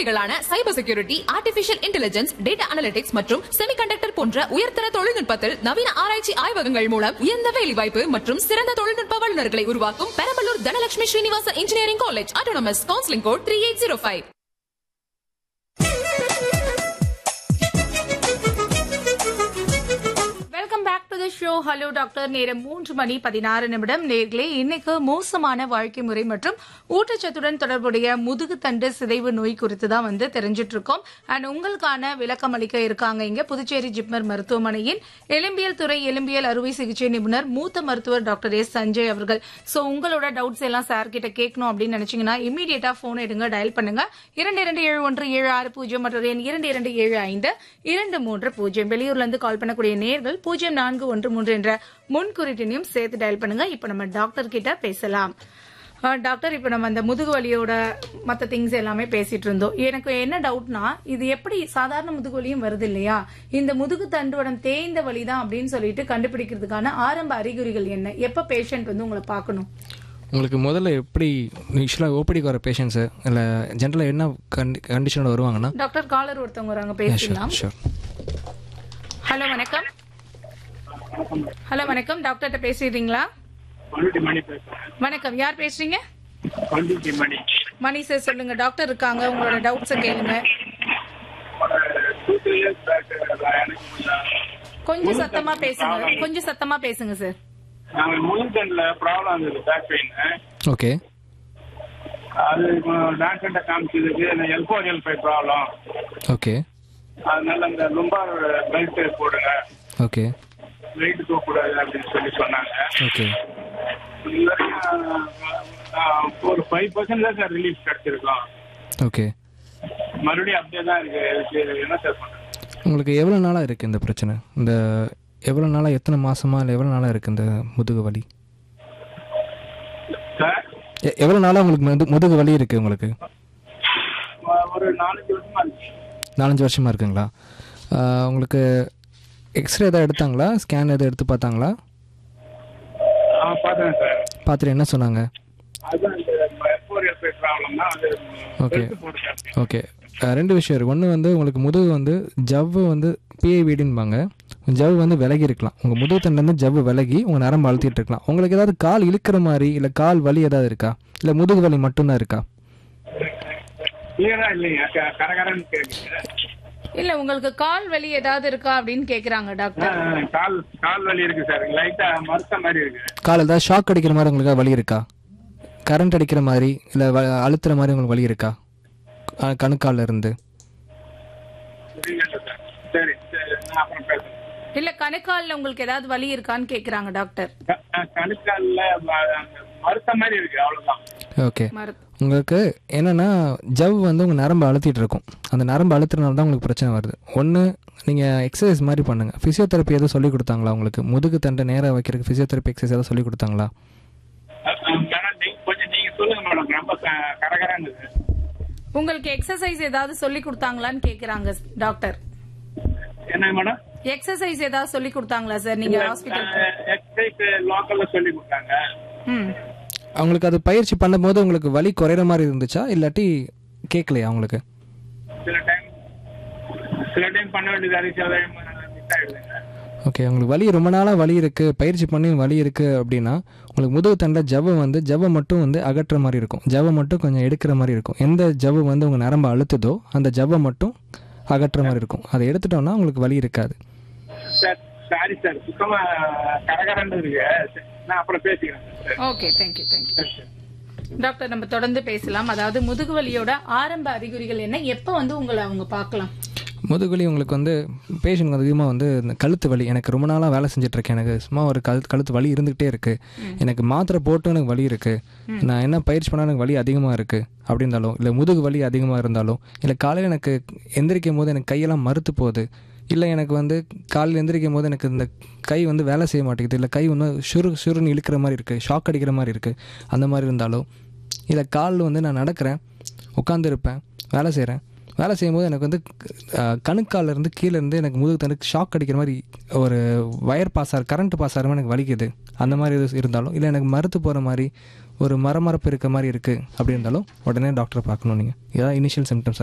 துறைகளான cyber security artificial intelligence data analytics மற்றும் semiconductor போன்ற உயர்தர தொழில்நுட்பத்தில் நவீன ஆராய்ச்சி ஆய்வகங்கள் மூலம் உயர்ந்த வேலைவாய்ப்பு மற்றும் சிறந்த தொழில்நுட்ப வல்லுநர்களை உருவாக்கும் Perambalur Dhanalakshmi Srinivasa engineering college autonomous counselling code three eight zero five welcome back to the show hello doctor நேரம் மூன்று மணி பதினாறு நிமிடம் நேர்களே இன்னைக்கு மோசமான வாழ்க்கை முறை மற்றும் ஊட்டச்சத்துடன் தொடர்புடைய முதுகுத்தண்டு சிதைவு நோய் குறித்து தான் வந்து தெரிஞ்சிட்டு இருக்கோம் அண்ட் உங்களுக்கான விளக்கம் அளிக்க இருக்காங்க இங்க புதுச்சேரி ஜிப்மர் மருத்துவமனையின் எலும்பியல் துறை எலும்பியல் அறுவை சிகிச்சை நிபுணர் மூத்த மருத்துவர் டாக்டர் எஸ் சஞ்சய் அவர்கள் சோ உங்களோட டவுட்ஸ் எல்லாம் சார் கிட்ட கேட்கணும் அப்படின்னு நினைச்சீங்கன்னா இமீடியட்டா போன் எடுங்க டயல் பண்ணுங்க இரண்டு இரண்டு ஏழு ஒன்று ஏழு ஆறு பூஜ்ஜியம் மற்றும் எண் இரண்டு இரண்டு ஏழு ஐந்து இரண்டு மூன்று பூஜ்ஜியம் வெளியூர்ல இருந்து கால் பண்ணக்கூடிய நேர்கள் பூஜ்ஜியம் நான்கு ஒன்று மூன்று என்ற முன்குறிட்டினையும் சேர்த்து டயல் பண்ணுங்க இப்ப நம்ம டாக்டர் கிட்ட பேசலாம் அஹ், டாக்டர் இப்ப நம்ம அந்த முதுகு வலியோட மத்த திங்ஸ் எல்லாமே பேசிட்டு இருந்தோம் எனக்கு என்ன டவுட்னா இது எப்படி சாதாரண முதுகு வலியும் வருது இல்லையா இந்த முதுகு தண்டுவட தேய்ந்த வலி தான் அப்படின்னு சொல்லிட்டு கண்டுபிடிக்கிறதுக்கான ஆரம்ப அறிகுறிகள் என்ன எப்ப பேஷண்ட் வந்து உங்களை பார்க்கணும் உங்களுக்கு முதல்ல எப்படி யூஸ்வலாக ஓபிடிக்கு வர பேஷண்ட்ஸு இல்லை ஜென்ரலாக என்ன கண்டி கண்டிஷனோட வருவாங்கன்னா டாக்டர் காலர் ஒருத்தவங்க வராங்க பேசலாம் ஷூர் ஹலோ வணக்கம் ஹலோ வணக்கம் டாக்டர்கிட்ட பேசிடுறீங்களா பண்ருட்டி மணி பேசுறேன் வணக்கம் யார் பேசுறீங்க பண்ருட்டி மணி மணி சார் சொல்லுங்க டாக்டர் இருக்காங்க உங்களோட டவுட்ஸை கேளுங்க டூ த்ரீ இயர்ஸ் பேக் எனக்கு கொஞ்சம் கொஞ்சம் சத்தமா பேசுங்க கொஞ்சம் சத்தமா பேசுங்க சார் நாங்கள் முழுக்கண்ணில் ப்ராப்ளம் இருந்தது பேக் பெயின் ஓகே அது டாக்டர்கிட்ட காமிச்சதுக்கு இந்த எல்போரியல் ஃபை ப்ராப்ளம் ஓகே அதனால இந்த லும்பார் பெல்ட் போடுங்க ஓகே வெயிட் போகக்கூடாது அப்படின்னு சொல்லி சொன்னாங்க ஓகே இது வரைக்கும், ஆஹ், ஒரு ஃபைவ் பர்சன்ட் தான் சார் ரிலீஃப் கிடைச்சிருக்கோம் ஓகே மறுபடியும் அப்படியே தான் இருக்கு இதுக்கு என்ன சார் பண்ணுறது உங்களுக்கு எவ்வளோ நாளாக இருக்குது இந்த பிரச்சனை இந்த எவ்வளோ நாளாக எத்தனை மாசமா இல்லை எவ்வளோ நாளாக இருக்குது இந்த முதுகு வலி சார் எ- எவ்வளோ நாளாக உங்களுக்கு முது முதுகு வலி இருக்குது உங்களுக்கு ஒரு நாலஞ்சு வருஷமா இருக்கு நாலஞ்சு வருஷமாக இருக்குங்களா ஆஹ், உங்களுக்கு எக்ஸ்ரே எதாவது எடுத்தாங்களா ஸ்கேன் எதாவது எடுத்து பார்த்தாங்களா ஆ பார்த்தேன் சார் பார்த்துட்டு என்ன சொன்னாங்க அதுதான் இந்த எல்போரியல் ஃபை ப்ராப்ளம் தான் அது ஓகே பெல்ட் போடுங்க ஓகே அஹ் ரெண்டு விஷயம் இருக்குது ஒன்று வந்து உங்களுக்கு முதுகு வந்து ஜவ்வு வந்து பிஏவிடின்பாங்க ஜவ்வு வந்து விலகி இருக்கலாம் உங்கள் முதுகு தண்டுலேருந்து ஜவ்வு விலகி உங்கள் நரம்பு அழுத்திட்டு இருக்கலாம் உங்களுக்கு ஏதாவது கால் இழுக்கிற மாதிரி இல்லை கால் வலி ஏதாவது இருக்கா இல்லை முதுகு வலி மட்டும்தான் இருக்கா கிளியரா இல்லைங்க க- கரகரன்னு கேக்குது இல்ல உங்களுக்கு கால் வலி ஏதாவது இருக்கா அப்படின்னு கேக்குறாங்க ஆ, டாக்டர் ஆ, கால் கால் வலி இருக்கு சார் லைட்டா மறுத்த மாதிரி இருக்கு கால் ஏதாவது ஷாக் அடிக்கிற மாதிரி உங்களுக்கு ஏதாவது வலி இருக்கா கரண்ட் அடிக்கிற மாதிரி இல்லை வ அழுத்துற மாதிரி உங்களுக்கு வலி இருக்கா அஹ் கணுக்கால்ல இருந்து புரியல சார் சரி சரி நான் அப்புறம் பேசுறேன் இல்ல கணுக்கால்ல உங்களுக்கு ஏதாவது வலி இருக்கான்னு கேக்குறாங்க டாக்டர் க- அ, கணுக்கால்ல ம- அந்த மறுத்த மாதிரி இருக்கு அவ்வளவுதான் ஓகே மரு- உங்களுக்கு என்னென்னா ஜவ் வந்து உங்கள் நரம்பு அழுத்திட்டு இருக்கும் அந்த நரம்பு அழுத்துறதுனால தான் உங்களுக்கு பிரச்சனை வருது ஒன்று நீங்கள் எக்ஸசைஸ் மாதிரி பண்ணுங்கள் ஃபிசியோதெரப்பி எதுவும் சொல்லி கொடுத்தாங்களா உங்களுக்கு முதுகு தண்டை நேராக வைக்கிறதுக்கு ஃபிசியோதெரப்பி எக்ஸசைஸ் எதாவது சொல்லி கொடுத்தாங்களா அ, அ, மேடம் நீங்க கொஞ்சம் நீங்க சொல்லுங்க மேடம் ரொம்ப க- கரகரன்னு இருக்கு உங்களுக்கு எக்ஸசைஸ் ஏதாவது சொல்லி கொடுத்தாங்களான்னு கேக்குறாங்க டாக்டர் என்ன மேடம் எக்ஸசைஸ் ஏதாவது சொல்லி கொடுத்தாங்களா சார் நீங்க ஹாஸ்பிட்டல் எக்ஸசைஸ் லோக்கல்ல சொல்லி கொடுத்தாங்க ம் அவங்களுக்கு அது பயிற்சி பண்ணும்போது உங்களுக்கு வலி குறையிற மாதிரி இருந்துச்சா இல்லாட்டி கேட்கலையா அவங்களுக்கு சில டைம் சில டைம் பண்ண வேண்டியது அது சில டைம் மிஸ் ஆயிடுதுங்க ஓகே உங்களுக்கு வலி ரொம்ப நாளாக வலி இருக்குது பயிற்சி பண்ணி வலி இருக்குது அப்படின்னா உங்களுக்கு முதுகு தண்டில் ஜவ்வு வந்து ஜவ்வை மட்டும் வந்து அகற்றுற மாதிரி இருக்கும் ஜவ்வை மட்டும் கொஞ்சம் எடுக்கிற மாதிரி இருக்கும் எந்த ஜவ்வு வந்து உங்கள் நரம்பு அழுத்துதோ அந்த ஜவ்வை மட்டும் அகற்றுற மாதிரி இருக்கும் அதை எடுத்துட்டோம்னா உங்களுக்கு வலி இருக்காது சார் சாரி சார் சுத்தமா கரகரன்னு இருக்கு சரி, நான் அப்புறம் பேசிக்கிறேன் சார் ஓகே தேங்க்யூ தேங்க்யூ சரி சார் டாக்டர் நம்ம தொடர்ந்து பேசலாம் அதாவது முதுகு வலியோட ஆரம்ப அறிகுறிகள் என்ன எப்ப வந்து உங்களை அவங்க பார்க்கலாம் முதுகுவலி உங்களுக்கு வந்து பேஷண்ட் அதிகமாக வந்து இந்த கழுத்து வலி எனக்கு ரொம்ப நாளாக வேலை செஞ்சுட்டு இருக்கேன் எனக்கு சும்மா ஒரு கழுத்து கழுத்து வலி இருந்துகிட்டே இருக்குது எனக்கு மாத்திரை போட்டும் எனக்கு வலி இருக்குது நான் என்ன பயிற்சி பண்ணாலும் எனக்கு வலி அதிகமாக இருக்குது அப்படி இருந்தாலும் இல்லை முதுகு வலி அதிகமாக இருந்தாலும் இல்லை காலையில் எனக்கு எந்திரிக்கும் போது எனக்கு கையெல்லாம் மறுத்து போகுது இல்லை எனக்கு வந்து காலையில் எந்திரிக்கும் போது எனக்கு இந்த கை வந்து வேலை செய்ய மாட்டேங்குது இல்லை கை வந்து சுரு சுருன்னு இழுக்கிற மாதிரி இருக்குது ஷாக் அடிக்கிற மாதிரி இருக்குது அந்த மாதிரி இருந்தாலும் இல்லை காலில் வந்து நான் நடக்கிறேன் உட்காந்துருப்பேன் வேலை செய்கிறேன் வேலை செய்யும்போது எனக்கு வந்து அஹ், கணுக்கால்ல இருந்து கீழே இருந்து எனக்கு முதுகு தண்டுக்கு ஷாக் அடிக்கிற மாதிரி ஒரு வயர் பாஸ் ஆகிற கரண்ட் பாஸ் ஆகிற மாதிரி எனக்கு வலிக்குது அந்த மாதிரி இது இருந்தாலும் இல்லை எனக்கு மறுத்து போகிற மாதிரி ஒரு மரமரப்பு இருக்க மாதிரி இருக்குது அப்படி இருந்தாலும் உடனே டாக்டரை பார்க்கணும் நீங்கள் இதான் இனிஷியல் சிம்டம்ஸ்